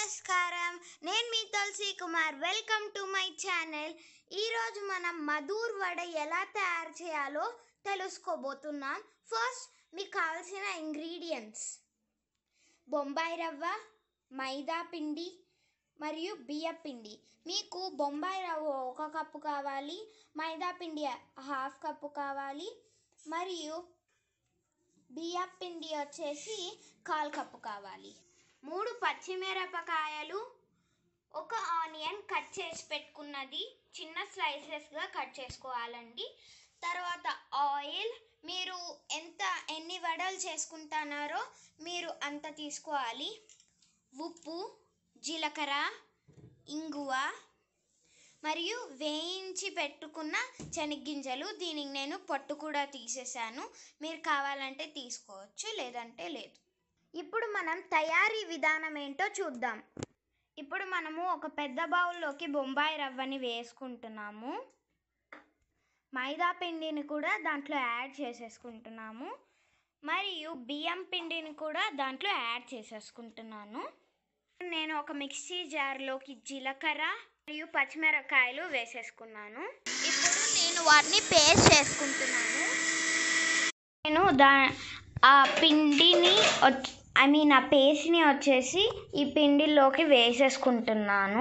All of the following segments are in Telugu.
నమస్కారం నేను మీ Tulasi Kumar welcome to my channel ఈరోజు మనం మధూర్ వడ ఎలా తయారు చేయాలో తెలుసుకోబోతున్నాం ఫస్ట్ మీకు కావాల్సిన ఇంగ్రీడియంట్స్ బొంబాయి రవ్వ మైదా పిండి మరియు బియ్య పిండి మీకు బొంబాయి రవ్వ ఒక కప్పు కావాలి మైదా పిండి హాఫ్ కప్పు కావాలి మరియు బియ్య పిండి వచ్చేసి కాల్ కప్పు కావాలి మూడు పచ్చిమిరపకాయలు ఒక ఆనియన్ కట్ చేసి పెట్టుకున్నది చిన్న స్లైసెస్గా కట్ చేసుకోవాలండి తర్వాత ఆయిల్ మీరు ఎంత ఎన్ని వడలు చేసుకుంటున్నారో మీరు అంత తీసుకోవాలి ఉప్పు జీలకర్ర ఇంగువ మరియు వేయించి పెట్టుకున్న శనగ్గింజలు దీనికి నేను పొట్టు కూడా తీసేసాను మీరు కావాలంటే తీసుకోవచ్చు లేదంటే లేదు ఇప్పుడు మనం తయారీ విధానం ఏంటో చూద్దాం ఇప్పుడు మనము ఒక పెద్ద బౌల్లోకి బొంబాయి రవ్వని వేసుకుంటున్నాము మైదా పిండిని కూడా దాంట్లో యాడ్ చేసేసుకుంటున్నాము మరియు బియ్యం పిండిని కూడా దాంట్లో యాడ్ చేసేసుకుంటున్నాను నేను ఒక మిక్సీ జార్లోకి జీలకర్ర మరియు పచ్చిమిరపకాయలు వేసేసుకున్నాను ఇప్పుడు నేను వాటిని పేస్ట్ చేసుకుంటున్నాను నేను దా ఆ పిండిని ఐ మీన్ ఆ పేస్ట్ని వచ్చేసి ఈ పిండిలోకి వేసేసుకుంటున్నాను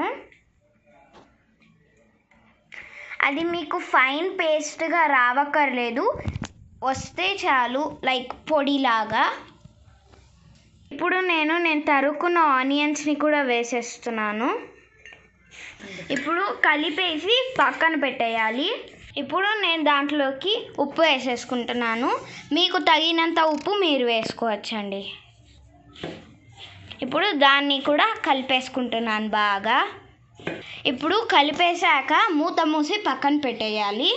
అది మీకు ఫైన్ పేస్ట్గా రావక్కర్లేదు వస్తే చాలు లైక్ పొడిలాగా ఇప్పుడు నేను నేను తరుక్కున్న ఆనియన్స్ని కూడా వేసేస్తున్నాను ఇప్పుడు కలిపేసి పక్కన పెట్టేయాలి ఇప్పుడు నేను దాంట్లోకి ఉప్పు వేసేసుకుంటున్నాను మీకు తగినంత ఉప్పు మీరు వేసుకోవచ్చండి ఇప్పుడు దాన్ని కూడా కలిపేసుకుంటున్నాను బాగా ఇప్పుడు కలిపేశాక మూత మూసి పక్కన పెట్టేయాలి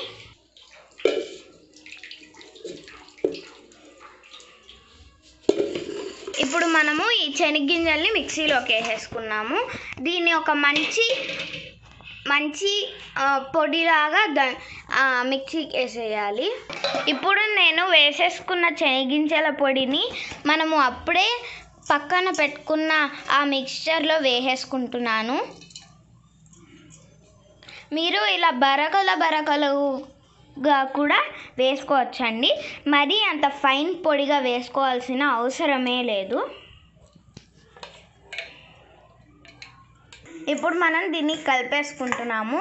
ఇప్పుడు మనము ఈ శనగ్గింజల్ని మిక్సీలోకి వేసేసుకున్నాము దీన్ని ఒక మంచి మంచి ఆ, పొడిలాగా ద ఆ, మిక్సీకి వేసేయాలి ఇప్పుడు నేను వేసేసుకున్న శనగింజల పొడిని మనము అప్పుడే పక్కన పెట్టుకున్న ఆ మిక్స్చర్లో వేసేసుకుంటున్నాను మీరు ఇలా బరకల బరకలుగా కూడా వేసుకోవచ్చండి మరీ అంత ఫైన్ పొడిగా వేసుకోవాల్సిన అవసరమే లేదు ఇప్పుడు మనం దీన్ని కలిపేసుకుంటున్నాము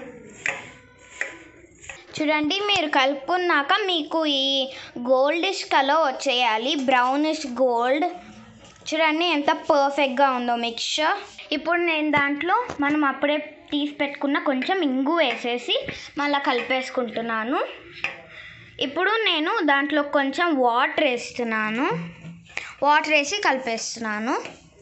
చూడండి మీరు కలుపుకున్నాక మీకు ఈ గోల్డిష్ కలర్ వచ్చేయాలి బ్రౌనిష్ గోల్డ్ చూడండి ఎంత పర్ఫెక్ట్గా ఉందో మిక్చర్ ఇప్పుడు నేను దాంట్లో మనం అప్పుడే తీసి పెట్టుకున్న కొంచెం ఇంగు వేసేసి మళ్ళీ కలిపేసుకుంటున్నాను ఇప్పుడు నేను దాంట్లో కొంచెం వాటర్ వేస్తున్నాను వాటర్ వేసి కలిపేస్తున్నాను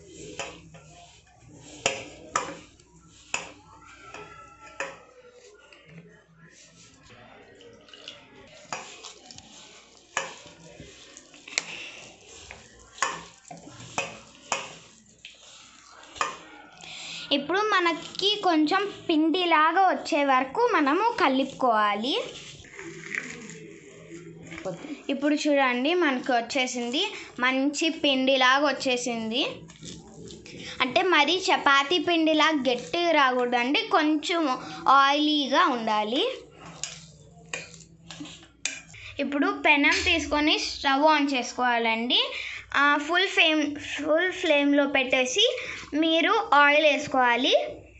ఇప్పుడు మనకి కొంచెం పిండిలాగా వచ్చే వరకు మనము కలుపుకోవాలి ఇప్పుడు చూడండి మనకు వచ్చేసింది మంచి పిండిలాగా వచ్చేసింది అంటే మరీ చపాతీ పిండిలా గట్టిగా రాకూడదండి కొంచెం ఆయిలీగా ఉండాలి ఇప్పుడు పెనం తీసుకొని స్టవ్ ఆన్ చేసుకోవాలండి ఆ, ఫుల్ ఫ్లేమ్ ఫుల్ ఫ్లేమ్లో పెట్టేసి మీరు ఆయిల్ వేసుకోవాలి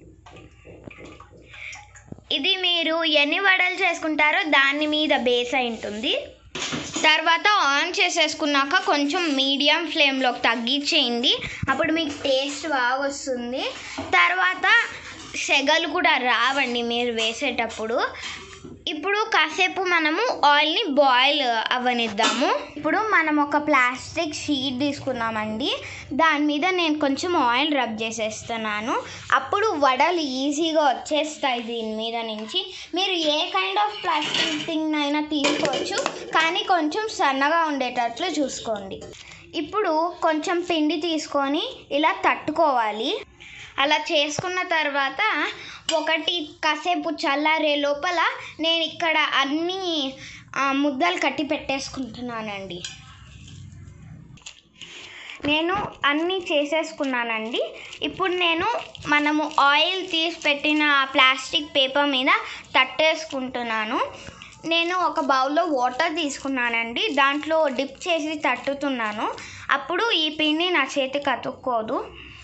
ఇది మీరు ఎన్ని వడలు చేసుకుంటారో దాని మీద బేస్ అయి ఉంటుంది తర్వాత ఆన్ చేసేసుకున్నాక కొంచెం మీడియం ఫ్లేమ్లోకి తగ్గించేయండి అప్పుడు మీకు టేస్ట్ బాగా వస్తుంది తర్వాత సెగలు కూడా రావండి మీరు వేసేటప్పుడు ఇప్పుడు కాసేపు మనము ఆయిల్ని బాయిల్ అవ్వనిద్దాము ఇప్పుడు మనం ఒక ప్లాస్టిక్ షీట్ తీసుకున్నామండి దాని మీద నేను కొంచెం ఆయిల్ రబ్ చేసేస్తున్నాను అప్పుడు వడలు ఈజీగా వచ్చేస్తాయి దీని మీద నుంచి మీరు ఏ కైండ్ ఆఫ్ ప్లాస్టిక్ థింగ్ అయినా తీసుకోవచ్చు కానీ కొంచెం సన్నగా ఉండేటట్లు చూసుకోండి ఇప్పుడు కొంచెం పిండి తీసుకొని ఇలా తట్టుకోవాలి అలా చేసుకున్న తర్వాత ఒకటి కాసేపు చల్లారే లోపల నేను ఇక్కడ అన్ని ఆ, ముద్దలు కట్టి పెట్టేసుకుంటున్నానండి నేను అన్నీ చేసేసుకున్నానండి ఇప్పుడు నేను మనము ఆయిల్ తీసి పెట్టిన ప్లాస్టిక్ పేపర్ మీద తట్టేసుకుంటున్నాను నేను ఒక బౌల్లో వాటర్ తీసుకున్నానండి దాంట్లో డిప్ చేసి తట్టుతున్నాను అప్పుడు ఈ పిండి నా చేతికి అతుక్కోదు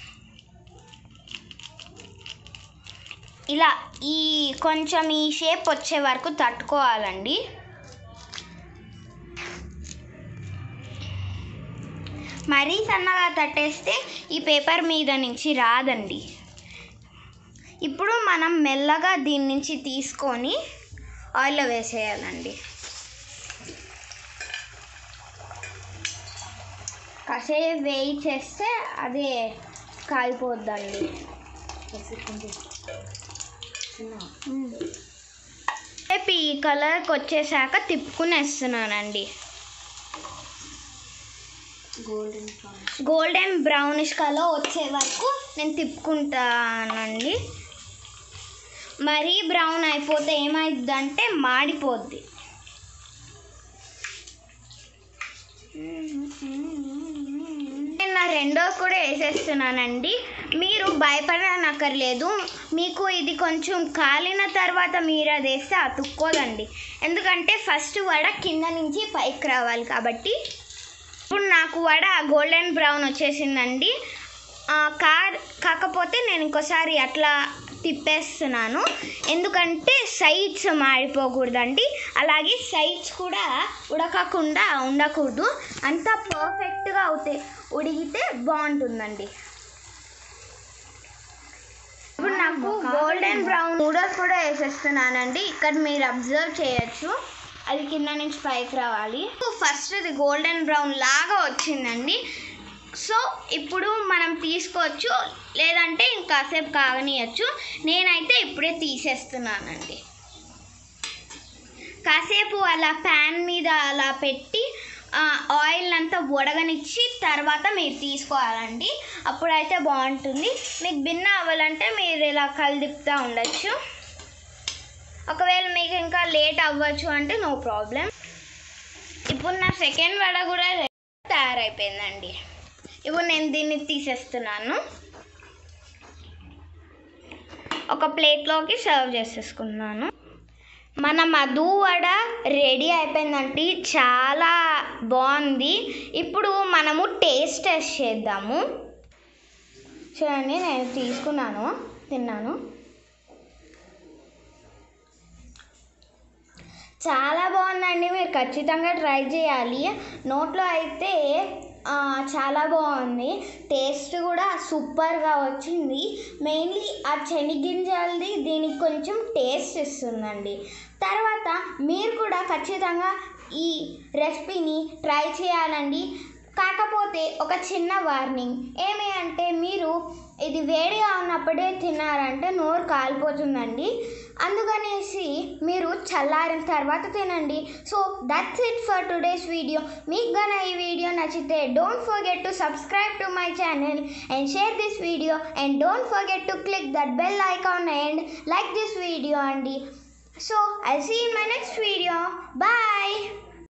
ఇలా ఈ కొంచెం ఈ షేప్ వచ్చే వరకు తట్టుకోవాలండి మరీ సన్నగా తట్టేస్తే ఈ పేపర్ మీద నుంచి రాదండి ఇప్పుడు మనం మెల్లగా దీని నుంచి తీసుకొని ఆయిల్లో వేసేయాలండి కాసేపు వేయి చేస్తే అదే కాలిపోద్దండి రేపు ఈ కలర్కి వచ్చేసాక తిప్పుకునేస్తున్నానండి గోల్డెన్ గోల్డెన్ బ్రౌనిష్ కలర్ వచ్చే వరకు నేను తిప్పుకుంటానండి మరీ బ్రౌన్ అయిపోతే ఏమైందంటే మాడిపోద్ది నేను నా రెండో కూడా వేసేస్తున్నానండి మీరు భయపడనక్కర్లేదు మీకు ఇది కొంచెం కాలిన తర్వాత మీరు అది వేస్తే అతుక్కోదండి ఎందుకంటే ఫస్ట్ వడ కింద నుంచి పైకి రావాలి కాబట్టి ఇప్పుడు నాకు వడ గోల్డెన్ బ్రౌన్ వచ్చేసిందండి ఆ, కార్ కాకపోతే నేను ఇంకోసారి అట్లా తిప్పేస్తున్నాను ఎందుకంటే సైడ్స్ మాడిపోకూడదండి అలాగే సైడ్స్ కూడా ఉడకకుండా ఉండకూడదు అంతా పర్ఫెక్ట్గా అవుతే ఉడిగితే బాగుంటుందండి ఇప్పుడు నాకు గోల్డెన్ బ్రౌన్ నూడల్స్ కూడా వేసేస్తున్నానండి ఇక్కడ మీరు అబ్జర్వ్ చేయొచ్చు అది కింద నుంచి పైకి రావాలి ఫస్ట్ ఇది గోల్డెన్ బ్రౌన్ లాగా వచ్చిందండి సో ఇప్పుడు మనం తీసుకోవచ్చు లేదంటే ఇంకాసేపు కాగనీయచ్చు నేనైతే ఇప్పుడే తీసేస్తున్నానండి కాసేపు అలా ప్యాన్ మీద అలా పెట్టి ఆ, ఆయిల్ అంతా ఉడగనిచ్చి తర్వాత మీరు తీసుకోవాలండి అప్పుడైతే బాగుంటుంది మీకు భిన్న అవ్వాలంటే మీరు ఇలా కలిదిపుతూ ఉండొచ్చు ఒకవేళ మీకు ఇంకా లేట్ అవ్వచ్చు అంటే నో ప్రాబ్లం ఇప్పుడు నా సెకండ్ వడ కూడా తయారైపోయిందండి ఇప్పుడు నేను దీన్ని తీసేస్తున్నాను ఒక ప్లేట్లోకి సర్వ్ చేసేసుకున్నాను మన మధు వడ రెడీ అయిపోయిందండి చాలా బాగుంది ఇప్పుడు మనము టేస్ట్ టెస్ట్ చేద్దాము చూడండి నేను తీసుకున్నాను తిన్నాను చాలా బాగుందండి మీరు ఖచ్చితంగా ట్రై చేయాలి నోట్లో అయితే ఆ, చాలా బాగుంది టేస్ట్ కూడా సూపర్గా వచ్చింది మెయిన్లీ ఆ శనగింజలది దీనికి కొంచెం టేస్ట్ ఇస్తుందండి తర్వాత మీరు కూడా ఖచ్చితంగా ఈ రెసిపీని ట్రై చేయాలండి కాకపోతే ఒక చిన్న వార్నింగ్ ఏమి అంటే మీరు ఇది వేడిగా ఉన్నప్పుడే తిన్నారంటే నోరు కాలిపోతుందండి అందుకనేసి మీరు చల్లారిన తర్వాత తినండి so that's it for today's video మీకు గన ఈ వీడియో నచ్చితే don't forget to subscribe to my channel and share this video and don't forget to click that bell icon and like this video అండి so I see in my next video bye